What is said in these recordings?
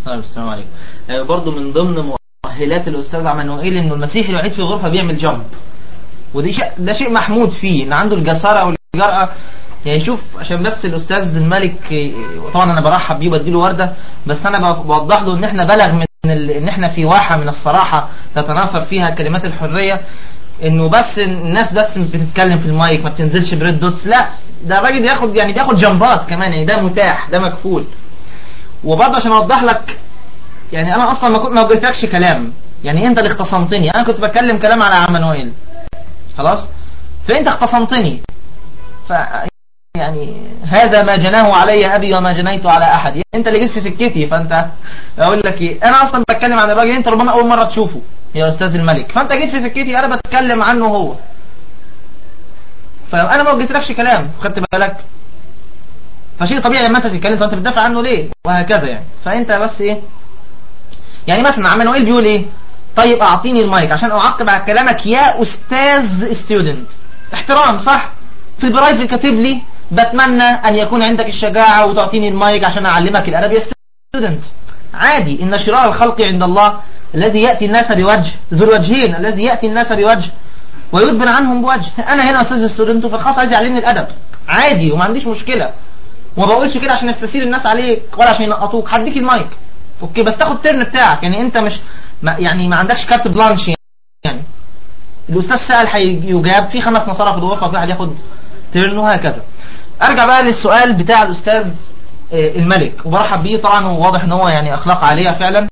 طيب السلام عليكم آه، برضو من ضمن مؤهلات الأستاذ عمانوئيل إنه المسيحي الوحيد في الغرفة بيعمل جامب ودي شيء ده شيء محمود فيه إن عنده الجسارة والجرأة يعني شوف عشان بس الأستاذ الملك آه، طبعا أنا برحب بيه وبديله وردة بس أنا بوضح له إن إحنا بلغ من ال- إن إحنا في واحة من الصراحة تتناثر فيها كلمات الحرية انه بس الناس بس بتتكلم في المايك ما بتنزلش بريد دوتس لا ده الراجل بياخد يعني بياخد جنبات كمان يعني ده متاح ده مكفول وبرضه عشان اوضح لك يعني انا اصلا ما كنت ما وجهتكش كلام يعني انت اللي اختصمتني انا كنت بتكلم كلام على عمانويل خلاص فانت اختصمتني ف يعني هذا ما جناه علي ابي وما جنيت على احد انت اللي جيت في سكتي فانت اقول لك ايه انا اصلا بتكلم عن الراجل انت ربما اول مره تشوفه يا استاذ الملك فانت جيت في سكتي انا بتكلم عنه هو فانا ما وجهتلكش كلام خدت بالك فشيء طبيعي لما انت تتكلم فانت بتدافع عنه ليه وهكذا يعني فانت بس ايه يعني مثلا عمانويل بيقول ايه طيب اعطيني المايك عشان اعقب على كلامك يا استاذ ستودنت احترام صح في البرايفت كاتب لي بتمنى ان يكون عندك الشجاعة وتعطيني المايك عشان اعلمك الادب يا ستودنت عادي ان شرار الخلق عند الله الذي يأتي الناس بوجه ذو الوجهين الذي يأتي الناس بوجه ويدبر عنهم بوجه انا هنا استاذ ستودنت وفي الخاص عايز يعلمني الادب عادي وما عنديش مشكلة وما بقولش كده عشان يستثير الناس عليك ولا عشان ينقطوك هديك المايك اوكي بس تاخد ترن بتاعك يعني انت مش ما يعني ما عندكش كارت بلانش يعني الاستاذ سأل هيجاب في خمس نصارى في الغرفه كل واحد ياخد ترن وهكذا ارجع بقى للسؤال بتاع الاستاذ آه، الملك وبرحب بيه طبعا وواضح ان هو يعني اخلاق عاليه فعلا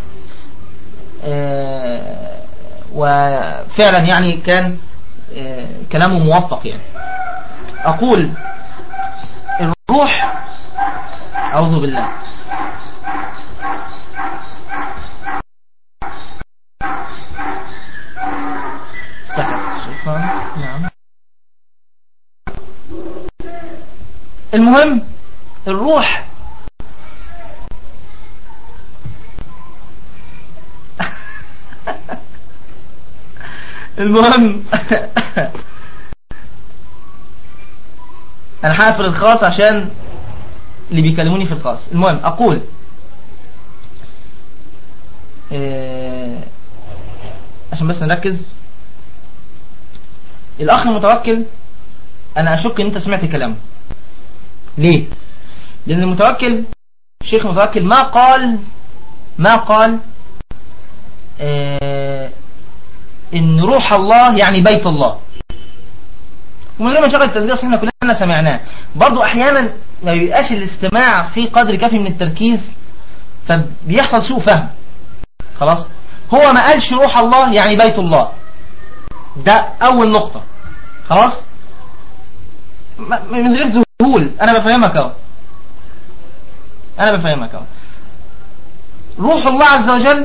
آه، وفعلا يعني كان آه، كلامه موفق يعني اقول الروح اعوذ بالله سكت شكرا نعم المهم الروح المهم انا هقفل الخاص عشان اللي بيكلموني في الخاص المهم اقول آه، عشان بس نركز الاخ المتوكل انا اشك ان انت سمعت كلامه ليه لان المتوكل الشيخ المتوكل ما قال ما قال آه ان روح الله يعني بيت الله ومن غير ما نشغل التسجيل اصل احنا كلنا سمعناه برضو احيانا ما بيبقاش الاستماع في قدر كافي من التركيز فبيحصل سوء فهم خلاص هو ما قالش روح الله يعني بيت الله ده اول نقطة خلاص ما- من غير ذهول انا بفهمك اهو انا بفهمك اهو روح الله عز وجل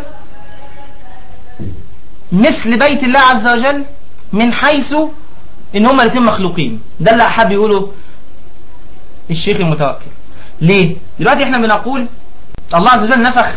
مثل بيت الله عز وجل من حيث ان هما الاثنين مخلوقين ده اللي حاب يقوله الشيخ المتوكل ليه دلوقتي احنا بنقول الله عز وجل نفخ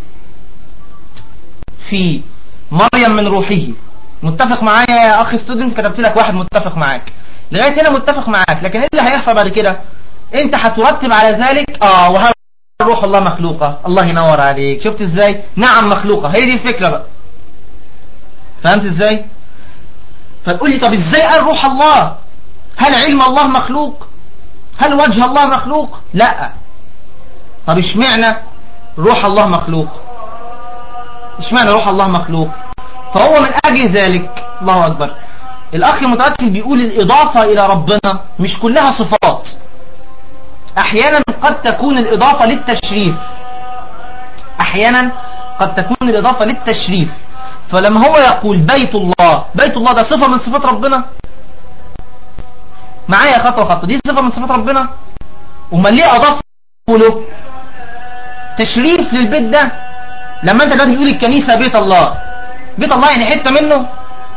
في مريم من روحه متفق معايا يا اخ ستودنت كتبت لك واحد متفق معاك لغايه هنا متفق معاك لكن ايه اللي هيحصل بعد كده انت هترتب على ذلك اه وهل روح الله مخلوقه الله ينور عليك شفت ازاي نعم مخلوقه هي دي الفكره بقى فهمت ازاي فتقول لي طب ازاي قال روح الله هل علم الله مخلوق هل وجه الله مخلوق لا طب اشمعنى روح الله مخلوق اشمعنى روح الله مخلوق فهو من اجل ذلك الله اكبر الاخ المتوكل بيقول الاضافة الى ربنا مش كلها صفات احيانا قد تكون الاضافة للتشريف احيانا قد تكون الاضافة للتشريف فلما هو يقول بيت الله بيت الله ده صفة من صفات ربنا معايا خطوة خطوة دي صفة من صفات ربنا امال ليه اضاف له تشريف للبيت ده لما انت دلوقتي بتقول الكنيسة بيت الله بيت الله يعني حتة منه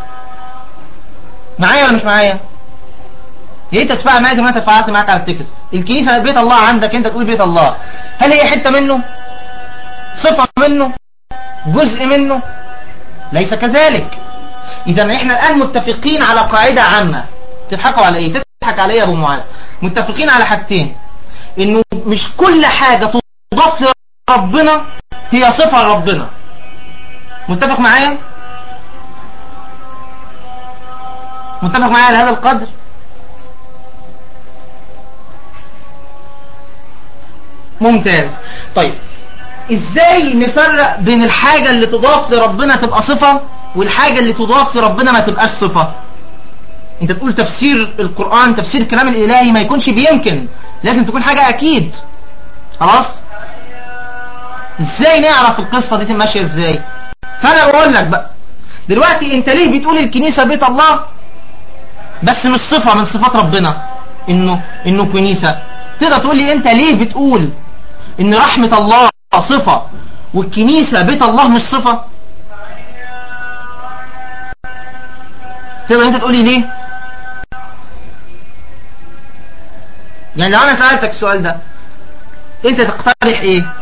معايا ولا مش معايا يا انت تفاعل معايا زي ما انا تفاعلت معاك على التكست الكنيسة بيت الله عندك انت تقول بيت الله هل هي حتة منه صفة منه جزء منه ليس كذلك اذا احنا الان متفقين على قاعدة عامة تضحكوا على ايه تضحك على ايه يا ابو معاذ متفقين على حاجتين انه مش كل حاجة تضاف لربنا هي صفة ربنا متفق معايا متفق معايا على هذا القدر ممتاز طيب ازاي نفرق بين الحاجة اللي تضاف لربنا تبقى صفة والحاجة اللي تضاف لربنا ما تبقاش صفة انت تقول تفسير القرآن تفسير الكلام الالهي ما يكونش بيمكن لازم تكون حاجة اكيد خلاص ازاي نعرف القصة دي ماشية ازاي فانا بقول لك بقى دلوقتي انت ليه بتقول الكنيسة بيت الله بس مش صفة من صفات ربنا انه انه كنيسة تقدر تقول لي انت ليه بتقول ان رحمة الله صفة والكنيسة بيت الله مش صفة تقدر انت تقول لي ليه يعني لو انا سألتك السؤال ده انت تقترح ايه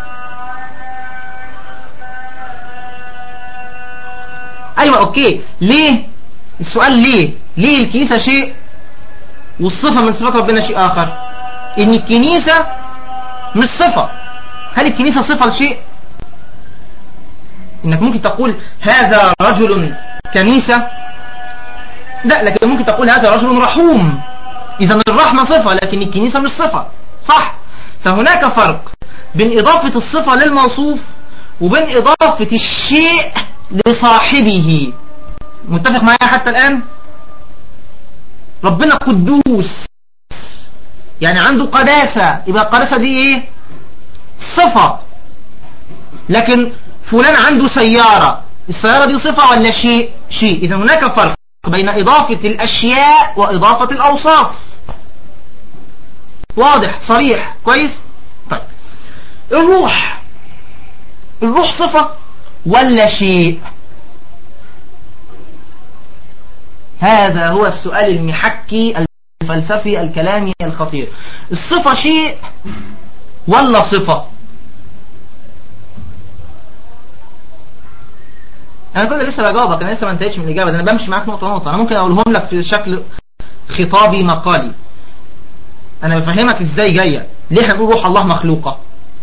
ايوه اوكي ليه السؤال ليه ليه الكنيسة شيء والصفة من صفات ربنا شيء اخر ان الكنيسة مش صفة هل الكنيسة صفة لشيء انك ممكن تقول هذا رجل كنيسة لا لكن ممكن تقول هذا رجل رحوم اذا الرحمة صفة لكن الكنيسة مش صفة صح فهناك فرق بين اضافة الصفة للموصوف وبين اضافة الشيء لصاحبه متفق معايا حتى الان ربنا قدوس يعني عنده قداسة يبقى القداسة دي ايه صفة لكن فلان عنده سيارة السيارة دي صفة ولا شيء شيء إذا هناك فرق بين إضافة الأشياء وإضافة الأوصاف واضح صريح كويس طيب الروح الروح صفة ولا شيء هذا هو السؤال المحكي الفلسفي الكلامي الخطير الصفة شيء ولا صفة انا كنت لسه بجاوبك انا لسه ما انتهيتش من الاجابه ده انا بمشي معاك نقطه نقطه انا ممكن اقولهم لك في شكل خطابي مقالي انا بفهمك ازاي جايه ليه احنا بنقول روح الله مخلوقه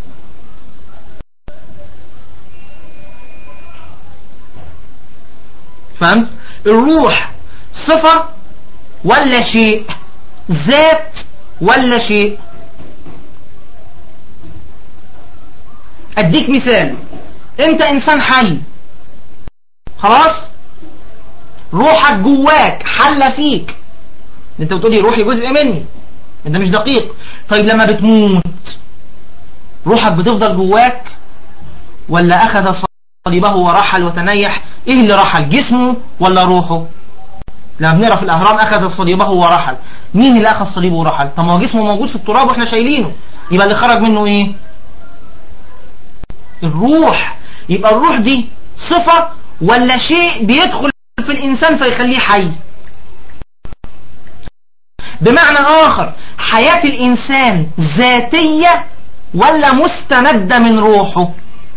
فهمت الروح صفه ولا شيء ذات ولا شيء اديك مثال انت انسان حي خلاص روحك جواك حل فيك انت بتقولي روحي جزء مني انت مش دقيق طيب لما بتموت روحك بتفضل جواك ولا اخذ صليبه ورحل وتنيح ايه اللي رحل جسمه ولا روحه لما بنقرا في الاهرام اخذ صليبه ورحل مين اللي اخذ صليبه ورحل طب ما هو جسمه موجود في التراب واحنا شايلينه يبقى اللي خرج منه ايه الروح يبقى الروح دي صفة ولا شيء بيدخل في الإنسان فيخليه حي بمعنى آخر حياة الإنسان ذاتية ولا مستمدة من روحه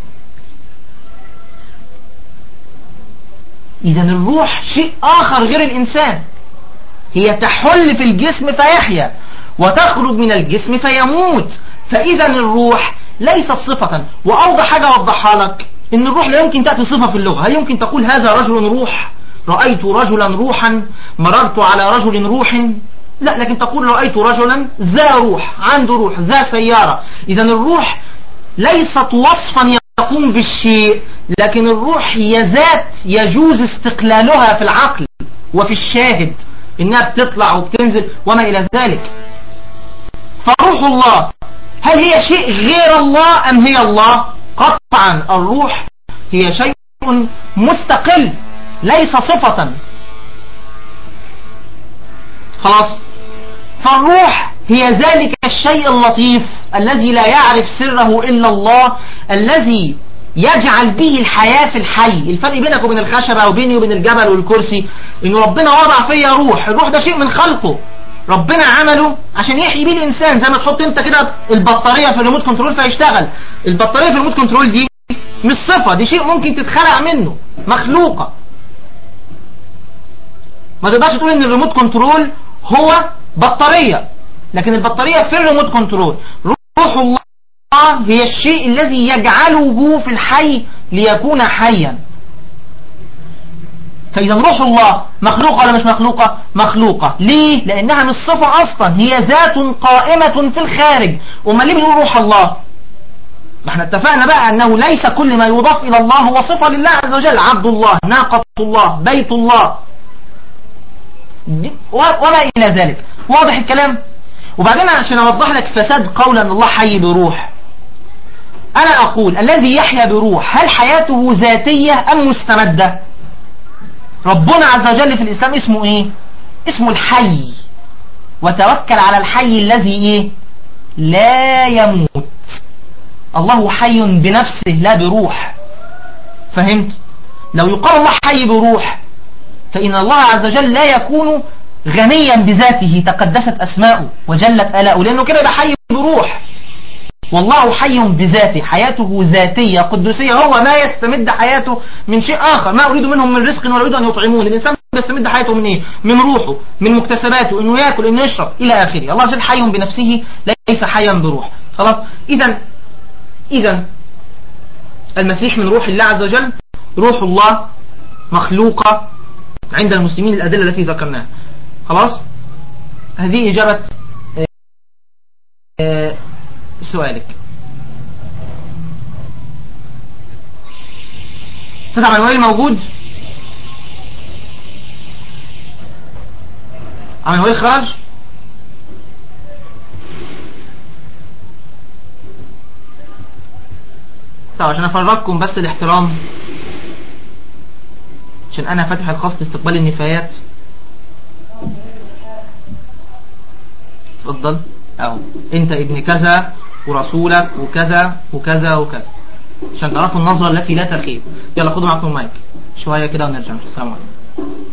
إذا الروح شيء آخر غير الإنسان هي تحل في الجسم فيحيا وتخرج من الجسم فيموت فإذا الروح ليست صفة وأوضح حاجة أوضحها لك إن الروح لا يمكن تأتي صفة في اللغة هل يمكن تقول هذا رجل روح رأيت رجلا روحا مررت على رجل روح لا لكن تقول رأيت رجلا ذا روح عنده روح ذا سيارة إذا الروح ليست وصفا يقوم بالشيء لكن الروح هي ذات يجوز استقلالها في العقل وفي الشاهد إنها بتطلع وبتنزل وما إلى ذلك فروح الله هل هي شيء غير الله أم هي الله قطعا الروح هي شيء مستقل ليس صفة خلاص فالروح هي ذلك الشيء اللطيف الذي لا يعرف سره إلا الله الذي يجعل به الحياة في الحي الفرق بينك وبين الخشبة وبيني وبين الجبل والكرسي ان ربنا وضع فيا روح الروح ده شيء من خلقه ربنا عمله عشان يحيي بيه الانسان زي ما تحط انت كده البطارية في الريموت كنترول فيشتغل البطارية في الريموت كنترول دي مش صفة دي شيء ممكن تتخلق منه مخلوقة ما تقدرش تقول ان الريموت كنترول هو بطارية لكن البطارية في الريموت كنترول روح الله هي الشيء الذي يجعله في الحي ليكون حيا فإذا روح الله مخلوقة ولا مش مخلوقة مخلوقة ليه لأنها مش صفة أصلا هي ذات قائمة في الخارج وما ليه بنقول روح الله ما احنا اتفقنا بقى أنه ليس كل ما يضاف إلى الله هو صفة لله عز وجل عبد الله ناقة الله بيت الله وما إلى ذلك واضح الكلام وبعدين عشان أوضح لك فساد قول أن الله حي بروح أنا أقول الذي يحيا بروح هل حياته ذاتية أم مستمدة ربنا عز وجل في الإسلام اسمه إيه اسمه الحي وتوكل على الحي الذي إيه لا يموت الله حي بنفسه لا بروح فهمت لو يقال الله حي بروح فإن الله عز وجل لا يكون غنيا بذاته تقدست أسماؤه وجلت آلاؤه لأنه كده ده حي بروح والله حي بذاته حياته ذاتية قدسية هو ما يستمد حياته من شيء آخر ما أريد منهم من رزق ولا أريد أن يطعمون الإنسان يستمد حياته من إيه من روحه من مكتسباته إنه يأكل إنه يشرب إلى آخره الله جل حي بنفسه ليس حيا بروح خلاص إذا إذا المسيح من روح الله عز وجل روح الله مخلوقة عند المسلمين الأدلة التي ذكرناها خلاص هذه إجابة آه، سؤالك أستاذ عمانويل موجود عمانويل خرج طب عشان افرجكم بس الاحترام عشان انا فاتح الخاص لاستقبال النفايات اتفضل اهو انت ابن كذا ورسولك وكذا وكذا وكذا عشان تعرفوا النظرة التي لا تخيب يلا خدوا معكم المايك شوية كده ونرجع السلام عليكم